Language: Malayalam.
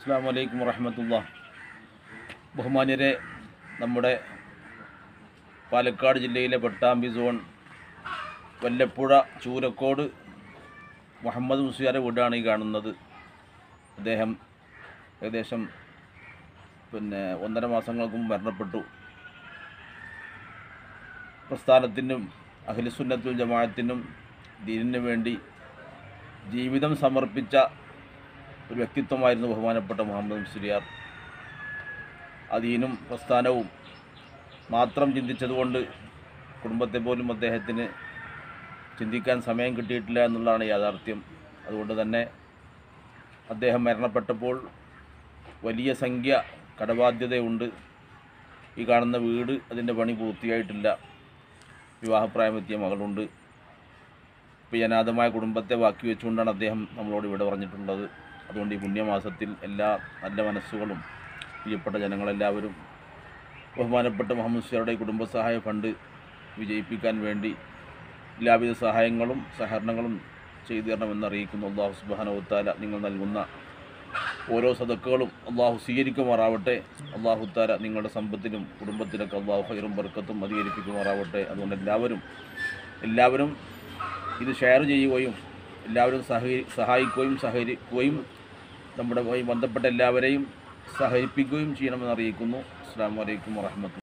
അസ്സാം വലൈക്കും വറഹമത്തുള്ള ബഹുമാന്യരെ നമ്മുടെ പാലക്കാട് ജില്ലയിലെ പട്ടാമ്പി സോൺ വല്ലപ്പുഴ ചൂരക്കോട് മുഹമ്മദ് മുസ്ലിയാരെ വീടാണ് ഈ കാണുന്നത് അദ്ദേഹം ഏകദേശം പിന്നെ ഒന്നര മാസങ്ങൾക്ക് മുമ്പ് മരണപ്പെട്ടു പ്രസ്ഥാനത്തിനും അഖിലസുന്നത്തുൽ ജമാഅത്തിനും ദീനിനു വേണ്ടി ജീവിതം സമർപ്പിച്ച ഒരു വ്യക്തിത്വമായിരുന്നു ബഹുമാനപ്പെട്ട മുഹമ്മദ് മുസ്ലിയാർ അദീനും പ്രസ്ഥാനവും മാത്രം ചിന്തിച്ചതുകൊണ്ട് കുടുംബത്തെ പോലും അദ്ദേഹത്തിന് ചിന്തിക്കാൻ സമയം കിട്ടിയിട്ടില്ല എന്നുള്ളതാണ് യാഥാർത്ഥ്യം അതുകൊണ്ട് തന്നെ അദ്ദേഹം മരണപ്പെട്ടപ്പോൾ വലിയ സംഖ്യ കടബാധ്യതയുണ്ട് ഈ കാണുന്ന വീട് അതിൻ്റെ പണി പൂർത്തിയായിട്ടില്ല വിവാഹപ്രായമെത്തിയ മകളുണ്ട് ഇപ്പോൾ ഈ അനാഥമായ കുടുംബത്തെ ബാക്കി വെച്ചുകൊണ്ടാണ് അദ്ദേഹം നമ്മളോട് ഇവിടെ പറഞ്ഞിട്ടുള്ളത് അതുകൊണ്ട് ഈ പുണ്യമാസത്തിൽ എല്ലാ നല്ല മനസ്സുകളും പ്രിയപ്പെട്ട ജനങ്ങളെല്ലാവരും ബഹുമാനപ്പെട്ട മുഹമ്മദ് സിയാറുടെ കുടുംബസഹായ ഫണ്ട് വിജയിപ്പിക്കാൻ വേണ്ടി എല്ലാവിധ സഹായങ്ങളും സഹകരണങ്ങളും ചെയ്തു തരണമെന്ന് അറിയിക്കുന്നു അള്ളാഹു സുബാനവുത്താല നിങ്ങൾ നൽകുന്ന ഓരോ സദക്കുകളും അള്ളാഹു സ്വീകരിക്കുമാറാവട്ടെ അള്ളാഹു താല നിങ്ങളുടെ സമ്പത്തിലും കുടുംബത്തിലൊക്കെ അള്ളാഹു ഹൈറും ബർക്കത്തും അധികരിപ്പിക്കുമാറാവട്ടെ അതുകൊണ്ട് എല്ലാവരും എല്ലാവരും ഇത് ഷെയർ ചെയ്യുകയും എല്ലാവരും സഹകരി സഹായിക്കുകയും സഹകരിക്കുകയും നമ്മുടെ ബന്ധപ്പെട്ട എല്ലാവരെയും സഹകരിപ്പിക്കുകയും ചെയ്യണമെന്ന് അറിയിക്കുന്നു അസ്സാം വലൈക്കും വാഹമത്ത്